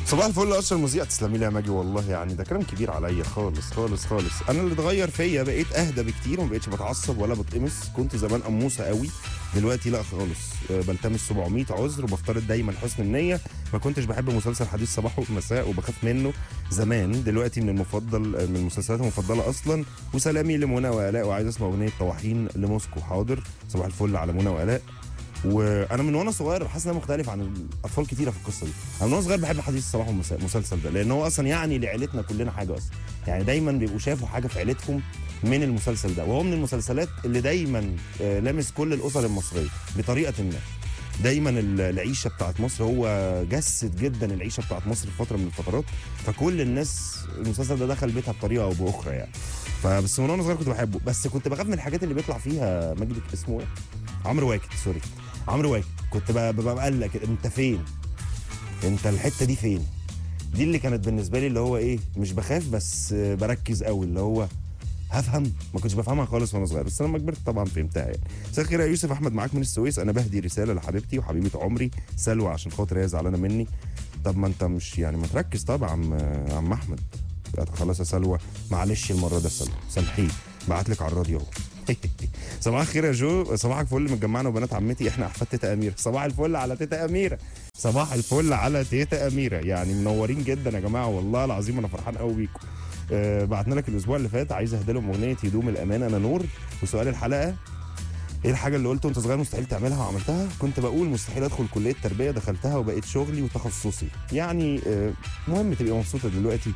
صباح الفل اشهر مذيع تسلمي لي يا ماجي والله يعني ده كلام كبير عليا خالص خالص خالص انا اللي اتغير فيا بقيت اهدى بكتير وما بقتش بتعصب ولا بتقمص كنت زمان قموصه قوي دلوقتي لا خالص أه، بلتمس 700 عذر وبفترض دايما حسن النيه ما كنتش بحب مسلسل حديث صباح ومساء وبخاف منه زمان دلوقتي من المفضل من المسلسلات المفضله اصلا وسلامي لمنى والاء وعايز اسمع اغنيه طواحين لموسكو حاضر صباح الفل على منى والاء وانا من وانا صغير حاسس ان انا مختلف عن الاطفال كتيره في القصه دي انا من وانا صغير بحب حديث الصباح والمساء المسلسل ده لان هو اصلا يعني لعيلتنا كلنا حاجه اصلا يعني دايما بيبقوا شافوا حاجه في عيلتهم من المسلسل ده وهو من المسلسلات اللي دايما آه، لامس كل الاسر المصريه بطريقه ما دايما ال- العيشه بتاعت مصر هو جسد جدا العيشه بتاعت مصر في فتره من الفترات فكل الناس المسلسل ده دخل بيتها بطريقه او باخرى يعني فبس من وانا صغير كنت بحبه بس كنت بخاف من الحاجات اللي بيطلع فيها مجد اسمه ايه عمرو واكد سوري عمرو واكد كنت ب- ببقى مقلق كده انت فين انت الحته دي فين دي اللي كانت بالنسبه لي اللي هو ايه مش بخاف بس آه، بركز قوي اللي هو هفهم ما كنتش بفهمها خالص وانا صغير بس لما كبرت طبعا فهمتها يعني مساء الخير يا يوسف احمد معاك من السويس انا بهدي رساله لحبيبتي وحبيبه عمري سلوى عشان خاطر هي زعلانه مني طب ما انت مش يعني ما تركز طبعا عم عم احمد خلاص يا سلوى معلش المره ده سلوى سامحيه بعت لك على الراديو اهو صباح الخير يا جو صباحك فل متجمعنا وبنات عمتي احنا احفاد تيتا اميره صباح الفل على تيتا اميره صباح الفل على تيتا اميره يعني منورين جدا يا جماعه والله العظيم انا فرحان قوي بيكم آه بعتنا لك الاسبوع اللي فات عايز اهدي لهم اغنيه هدوم الامان انا نور وسؤال الحلقه ايه الحاجه اللي قلت وانت صغير مستحيل تعملها وعملتها كنت بقول مستحيل ادخل كليه تربيه دخلتها وبقيت شغلي وتخصصي يعني آه مهم تبقى مبسوطه دلوقتي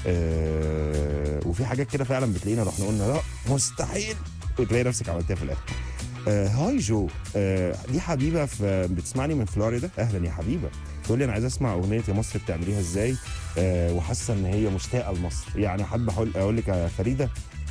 آه وفي حاجات كده فعلا بتلاقينا رحنا قلنا لا مستحيل وتلاقي نفسك عملتها في الاخر آه هاي جو آه دي حبيبه في بتسمعني من فلوريدا اهلا يا حبيبه تقول لي انا عايز اسمع اغنيه يا مصر بتعمليها ازاي آه وحاسه ان هي مشتاقه لمصر يعني حابه اقول اقول لك يا فريده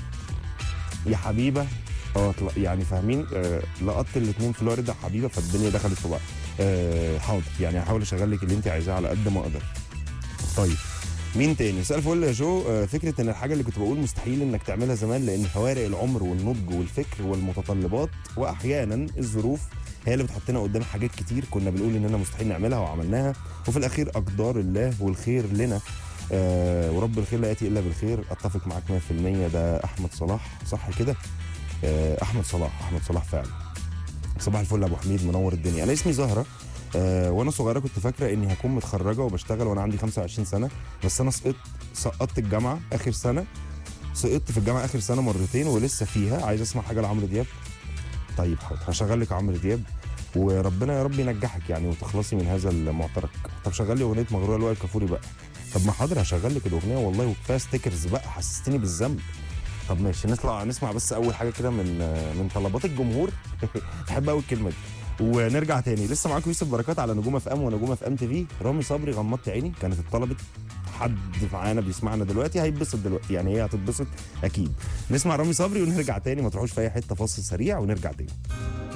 يا حبيبه اه طل- يعني فاهمين آه لقطت الاثنين فلوريدا حبيبه فالدنيا دخلت في بعض آه حاضر يعني هحاول اشغل لك اللي انت عايزاه على قد ما اقدر طيب مين تاني مساء الفل يا جو آه، فكره ان الحاجه اللي كنت بقول مستحيل انك تعملها زمان لان فوارق العمر والنضج والفكر والمتطلبات واحيانا الظروف هي اللي بتحطنا قدام حاجات كتير كنا بنقول اننا مستحيل نعملها وعملناها وفي الاخير اقدار الله والخير لنا آه ورب الخير لا ياتي الا بالخير اتفق معاك 100% ده احمد صلاح صح كده آه احمد صلاح احمد صلاح فعلا صباح الفل يا ابو حميد منور الدنيا انا اسمي زهره آه وانا صغيره كنت فاكره اني هكون متخرجه وبشتغل وانا عندي 25 سنه بس انا سقطت سقطت الجامعه اخر سنه سقطت في الجامعه اخر سنه مرتين ولسه فيها عايز اسمع حاجه لعمرو دياب طيب حاضر هشغل لك عمرو دياب وربنا يا رب ينجحك يعني وتخلصي من هذا المعترك طب شغل لي اغنيه مغروره لوائل كفوري بقى طب ما حاضر هشغل لك الاغنيه والله وكفايه ستيكرز بقى حسستني بالذنب طب ماشي نطلع نسمع بس اول حاجه كده من من طلبات الجمهور بحب قوي الكلمه دي ونرجع تاني لسه معاكم يوسف بركات على نجوم اف ام ونجوم اف ام تي في رامي صبري غمضت عيني كانت اتطلبت حد معانا بيسمعنا دلوقتي هيتبسط دلوقتي يعني هي هتتبسط اكيد نسمع رامي صبري ونرجع تاني ما تروحوش في اي حته فاصل سريع ونرجع تاني